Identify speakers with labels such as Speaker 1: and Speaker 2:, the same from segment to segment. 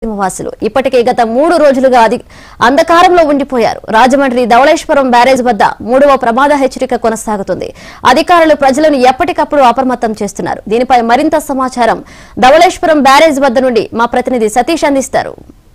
Speaker 1: వాసులు ఇప్పటికే గత మూడు రోజులుగా అది అంధకారంలో ఉండిపోయారు రాజమండ్రి ధవళేశ్వరం బ్యారేజ్ వద్ద మూడవ ప్రమాద హెచ్చరిక కొనసాగుతుంది అధికారులు ప్రజలను ఎప్పటికప్పుడు అప్రమత్తం చేస్తున్నారు దీనిపై మరింత సమాచారం ధవళేశ్వరం బ్యారేజ్ వద్ద నుండి మా ప్రతినిధి సతీష్ అందిస్తారు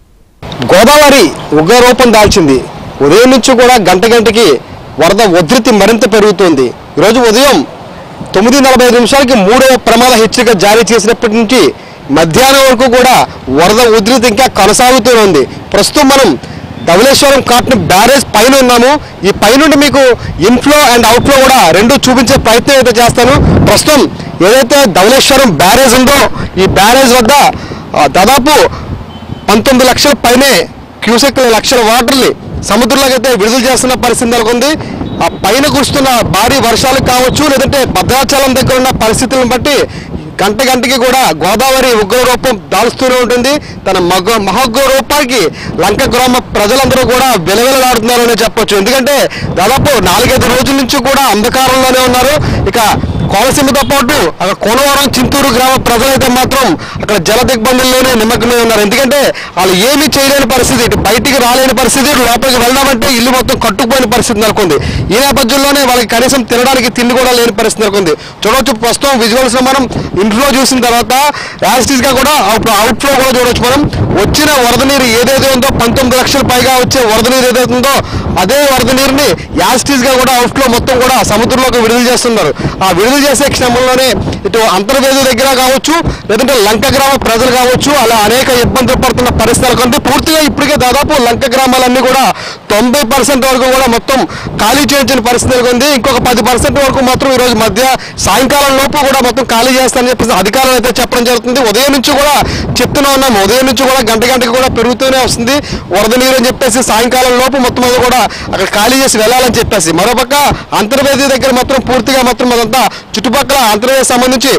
Speaker 2: గోదావరి ఉగ్రరూపం దాల్చింది ఉదయం నుంచి కూడా గంట గంటకి వరద ఉధృతి మరింత పెరుగుతోంది ఈరోజు ఉదయం తొమ్మిది నలభై ఐదు నిమిషాలకి మూడవ ప్రమాద హెచ్చరిక జారీ చేసినప్పటి నుంచి మధ్యాహ్నం వరకు కూడా వరద ఉధృతి ఇంకా కొనసాగుతూనే ఉంది ప్రస్తుతం మనం ధవళేశ్వరం కాటన్ బ్యారేజ్ పైన ఉన్నాము ఈ పైనుండి మీకు ఇన్ఫ్లో అండ్ అవుట్ఫ్లో కూడా రెండు చూపించే ప్రయత్నం అయితే చేస్తాను ప్రస్తుతం ఏదైతే ధవళేశ్వరం బ్యారేజ్ ఉందో ఈ బ్యారేజ్ వద్ద ఆ, దాదాపు పంతొమ్మిది లక్షల పైనే క్యూసెక్ లక్షల వాటర్ని సముద్రంలోకి అయితే విడుదల చేస్తున్న పరిస్థితి నెలకొంది ఆ పైన కురుస్తున్న భారీ వర్షాలు కావచ్చు లేదంటే భద్రాచలం దగ్గర ఉన్న పరిస్థితులను బట్టి గంట గంటకి కూడా గోదావరి ఉగ్ర రూపం దాల్స్తూనే ఉంటుంది తన మగ మహోగ్ర రూపానికి లంక గ్రామ ప్రజలందరూ కూడా వెలవెలలాడుతున్నారనే చెప్పొచ్చు ఎందుకంటే దాదాపు నాలుగైదు రోజుల నుంచి కూడా అంధకారంలోనే ఉన్నారు ఇక కోనసీమతో పాటు అక్కడ కోనవరం చింతూరు గ్రామ ప్రజలైతే మాత్రం అక్కడ జల దిగ్బంధంలోనే నిమగ్నమై ఉన్నారు ఎందుకంటే వాళ్ళు ఏమీ చేయలేని పరిస్థితి ఇటు బయటికి రాలేని పరిస్థితి ఇటు లోపలికి వెళ్దామంటే ఇల్లు మొత్తం కట్టుకుపోయిన పరిస్థితి నెలకొంది ఈ నేపథ్యంలోనే వాళ్ళకి కనీసం తినడానికి తిండి కూడా లేని పరిస్థితి నెలకొంది చూడవచ్చు ప్రస్తుతం విజువల్స్ లో మనం ఇంట్లో చూసిన తర్వాత యాజిటీస్ గా కూడా అవుట్ ఫ్లో కూడా చూడవచ్చు మనం వచ్చిన వరద నీరు ఏదైతే ఉందో పంతొమ్మిది లక్షల పైగా వచ్చే వరద నీరు ఏదైతే ఉందో అదే వరద నీరుని యాజిటీస్ గా కూడా అవుట్ ఫ్లో మొత్తం కూడా సముద్రంలోకి విడుదల చేస్తున్నారు ఆ విడుదల చేసే క్షణంలోనే ఇటు అంతర్వేది దగ్గర కావచ్చు లేదంటే లంక గ్రామ ప్రజలు కావచ్చు అలా అనేక ఇబ్బందులు పడుతున్న పరిస్థితులు కొంత పూర్తిగా ఇప్పటికే దాదాపు లంక గ్రామాలన్నీ కూడా తొంభై పర్సెంట్ వరకు కూడా మొత్తం ఖాళీ చేయించిన పరిస్థితి నెలకొంది ఇంకొక పది పర్సెంట్ వరకు మాత్రం ఈరోజు మధ్య సాయంకాలం లోపు కూడా మొత్తం ఖాళీ చేస్తానని చెప్పేసి అధికారులు అయితే చెప్పడం జరుగుతుంది ఉదయం నుంచి కూడా చెప్తూనే ఉన్నాం ఉదయం నుంచి కూడా గంట గంటకి కూడా పెరుగుతూనే వస్తుంది వరద నీరు అని చెప్పేసి సాయంకాలం లోపు మొత్తం అది కూడా అక్కడ ఖాళీ చేసి వెళ్ళాలని చెప్పేసి మరోపక్క అంతర్వేది దగ్గర మాత్రం పూర్తిగా మొత్తం అదంతా చుట్టుపక్కల అంతర్వేది సంబంధించి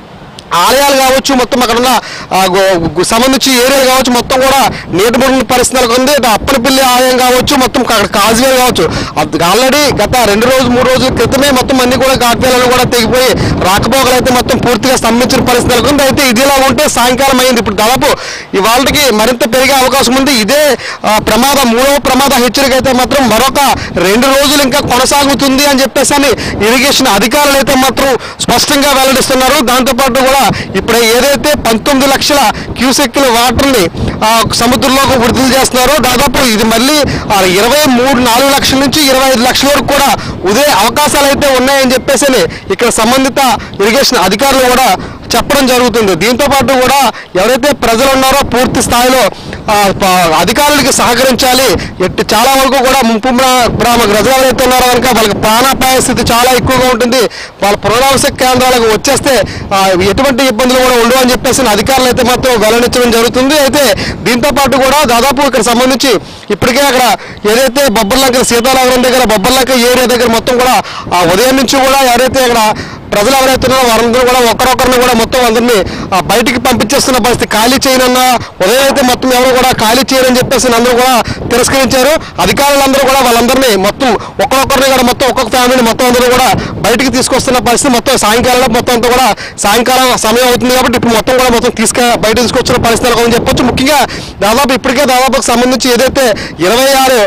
Speaker 2: ఆలయాలు కావచ్చు మొత్తం అక్కడ ఉన్న ఆ, గో- గు- సంబంధించి ఏరియాలు కావచ్చు మొత్తం కూడా నీటి మునిగిన పరిస్థితి నెలకొంది ఇటు అప్పనపల్లి ఆలయం కావచ్చు మొత్తం అక్కడ కాజువే కావచ్చు ఆల్రెడీ గత రెండు రోజులు మూడు రోజుల క్రితమే మొత్తం అన్ని కూడా ఘాట్వేలను కూడా తెగిపోయి రాకపోకలు అయితే మొత్తం పూర్తిగా స్తంభించిన పరిస్థితి నెలకొంది అయితే ఇదిలా ఉంటే సాయంకాలం అయింది ఇప్పుడు దాదాపు ఇవాళకి మరింత పెరిగే అవకాశం ఉంది ఇదే ఆ, ప్రమాద మూడవ ప్రమాద హెచ్చరిక అయితే మాత్రం మరొక రెండు రోజులు ఇంకా కొనసాగుతుంది అని చెప్పేసి అని ఇరిగేషన్ అధికారులు అయితే మాత్రం స్పష్టంగా వెల్లడిస్తున్నారు దాంతోపాటు కూడా ఇప్పుడు ఏదైతే పంతొమ్మిది లక్షల క్యూసెక్ల వాటర్ని ఆ, సముద్రంలోకి విడుదల చేస్తున్నారో దాదాపు ఇది మళ్ళీ ఆ, ఇరవై మూడు నాలుగు లక్షల నుంచి ఇరవై ఐదు లక్షల వరకు కూడా ఉదే అవకాశాలు అయితే ఉన్నాయని చెప్పేసి అని ఇక్కడ సంబంధిత ఇరిగేషన్ అధికారులు కూడా చెప్పడం జరుగుతుంది దీంతో పాటు కూడా ఎవరైతే ప్రజలు ఉన్నారో పూర్తి స్థాయిలో ఆ, ప- అధికారులకి సహకరించాలి ఎట్టి చాలా వరకు కూడా ముంపు గ్రా- గ్రామ ప్రజలు ఎవరైతే ఉన్నారో కనుక వాళ్ళకి ప్రాణాపాయ స్థితి చాలా ఎక్కువగా ఉంటుంది వాళ్ళ పునరావాస కేంద్రాలకు వచ్చేస్తే ఆ, ఎటువంటి ఇబ్బందులు కూడా ఉండవు అని చెప్పేసి అధికారులు అయితే మాత్రం వెల్లడించడం జరుగుతుంది అయితే దీంతో పాటు కూడా దాదాపు ఇక్కడ సంబంధించి ఇప్పటికే అక్కడ ఏదైతే బొబ్బర్లంక సీతారామరం దగ్గర బొబ్బర్లంక ఏరియా దగ్గర మొత్తం కూడా ఆ ఉదయం నుంచి కూడా ఎవరైతే అక్కడ ప్రజలు ఎవరైతే ఉన్నారో వారందరూ కూడా ఒకరొకరిని కూడా మొత్తం అందరినీ ఆ, బయటికి పంపించేస్తున్న పరిస్థితి ఖాళీ చేయనన్నా ఉదయం అయితే మొత్తం ఎవరు కూడా ఖాళీ చేయరని చెప్పేసి అందరూ కూడా తిరస్కరించారు అధికారులందరూ కూడా వాళ్ళందరినీ మొత్తం ఒక్కొక్కరిని కూడా మొత్తం ఒక్కొక్క ఫ్యామిలీని మొత్తం అందరూ కూడా బయటికి తీసుకొస్తున్న పరిస్థితి మొత్తం సాయంకాలంలో మొత్తం అంతా కూడా సాయంకాలం సమయం అవుతుంది కాబట్టి ఇప్పుడు మొత్తం కూడా మొత్తం తీసుక బయట తీసుకొచ్చిన పరిస్థితి నెలకొందని చెప్పొచ్చు ముఖ్యంగా దాదాపు ఇప్పటికే దాదాపుకు సంబంధించి ఏదైతే ఇరవై ఆరు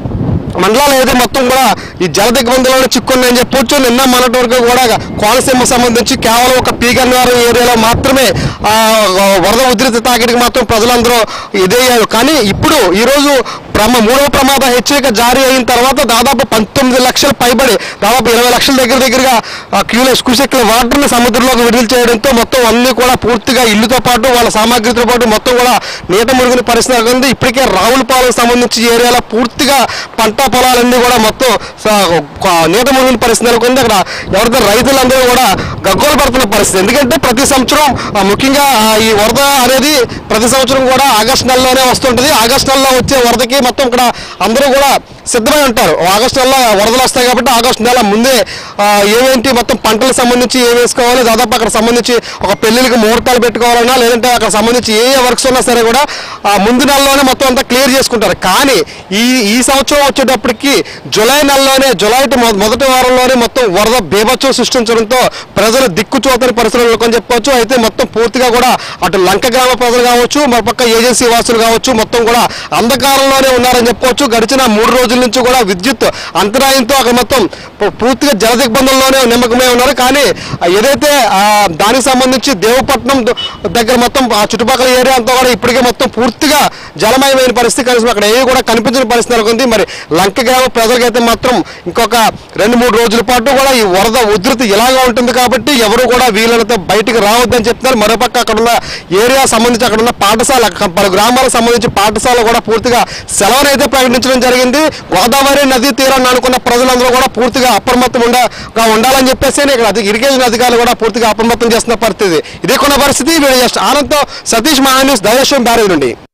Speaker 2: మండలాలు ఏదో మొత్తం కూడా ఈ జల దిగ్బంధంలో చిక్కున్నాయని చెప్పొచ్చు నిన్న మొన్నటి వరకు కూడా కోనసీమ సంబంధించి కేవలం ఒక పీగన్నవరం ఏరియాలో మాత్రమే ఆ, వరద ఉధృతి తాకిడికి మాత్రం ప్రజలందరూ ఇదయ్యారు కానీ ఇప్పుడు ఈరోజు ప్రమ మూడవ ప్రమాద హెచ్చరిక జారీ అయిన తర్వాత దాదాపు పంతొమ్మిది లక్షల పైబడి దాదాపు ఇరవై లక్షల దగ్గర దగ్గరగా క్యూలెస్ కుసెక్ల వాటర్ని సముద్రంలోకి విడుదల చేయడంతో మొత్తం అన్ని కూడా పూర్తిగా ఇల్లుతో పాటు వాళ్ళ సామాగ్రితో పాటు మొత్తం కూడా నీట మురుగుని పరిస్థితి నెలకొంది ఇప్పటికే రావులపాలెం సంబంధించి ఏరియాలో పూర్తిగా పంట పొలాలన్నీ కూడా మొత్తం స- ఒక నీట మురుగుని పరిస్థితి నెలకొంది అక్కడ ఎవరైతే రైతులందరూ కూడా గగ్గోలు పడుతున్న పరిస్థితి ఎందుకంటే ప్రతి సంవత్సరం ఆ, ముఖ్యంగా ఆ, ఈ వరద అనేది ప్రతి సంవత్సరం కూడా ఆగస్టు నెలలోనే వస్తుంటుంది ఆగస్టు నెలలో వచ్చే వరదకి మొత్తం ఇక్కడ అందరూ కూడా సిద్ధమై ఉంటారు ఆగస్టు నెల వరదలు వస్తాయి కాబట్టి ఆగస్టు నెల ముందే ఆ, ఏమేంటి మొత్తం పంటలకు సంబంధించి ఏం వేసుకోవాలి దాదాపు అక్కడ సంబంధించి ఒక పెళ్లికి ముహూర్తాలు పెట్టుకోవాలన్నా లేదంటే అక్కడ సంబంధించి ఏ ఏ వర్క్స్ ఉన్నా సరే కూడా ఆ ముందు నెలలోనే మొత్తం అంతా క్లియర్ చేసుకుంటారు కానీ ఈ ఈ సంవత్సరం వచ్చేటప్పటికి జూలై నెలలోనే జూలై టు మొ- మొదటి వారంలోనే మొత్తం వరద బీభత్సం సృష్టించడంతో ప్రజలు దిక్కుచోతని పరిస్థితులు అని చెప్పొచ్చు అయితే మొత్తం పూర్తిగా కూడా అటు లంక గ్రామ ప్రజలు కావచ్చు మరోపక్క ఏజెన్సీ వాసులు కావచ్చు మొత్తం కూడా అంధకారంలోనే ఉన్నారని చెప్పుకోవచ్చు గడిచిన మూడు రోజుల నుంచి కూడా విద్యుత్ అంతరాయంతో అక్కడ మొత్తం పూ- పూర్తిగా జల దిగ్బంధంలోనే నిమ్మకమై ఉన్నారు కానీ ఆ ఏదైతే ఆ దానికి సంబంధించి దేవపట్నం ద- దగ్గర మొత్తం ఆ చుట్టుపక్కల ఏరియా అంతా కూడా ఇప్పటికే మొత్తం పూర్తిగా జలమయమైన పరిస్థితి కనీసం అక్కడ ఏవి కూడా కనిపించిన పరిస్థితి నెలకొంది మరి లంక గ్రామ ప్రజలకైతే మాత్రం ఇంకొక రెండు మూడు రోజుల పాటు కూడా ఈ వరద ఉధృతి ఇలాగా ఉంటుంది కాబట్టి ఎవరు కూడా వీళ్ళతో బయటికి రావద్దని చెప్తున్నారు మరోపక్క అక్కడ ఉన్న ఏరియా సంబంధించి అక్కడ ఉన్న పాఠశాల క- పలు గ్రామాలకు సంబంధించి పాఠశాల కూడా పూర్తిగా సెలవును అయితే ప్రకటించడం జరిగింది గోదావరి నదీ తీరాన్ని అనుకున్న ప్రజలందరూ కూడా పూర్తిగా అప్రమత్తం ఉండ గా ఉండాలని చెప్పేసి ఇక్కడ అధి- ఇరిగేషన్ అధికారులు కూడా పూర్తిగా అప్రమత్తం చేస్తున్న పరిస్థితి ఇదే కొన్న పరిస్థితి వీడియో జస్ట్ ఆనంద్తో సతీష్ మహాన్యూస్ దయశ్వం బ్యారేజ్ నుండి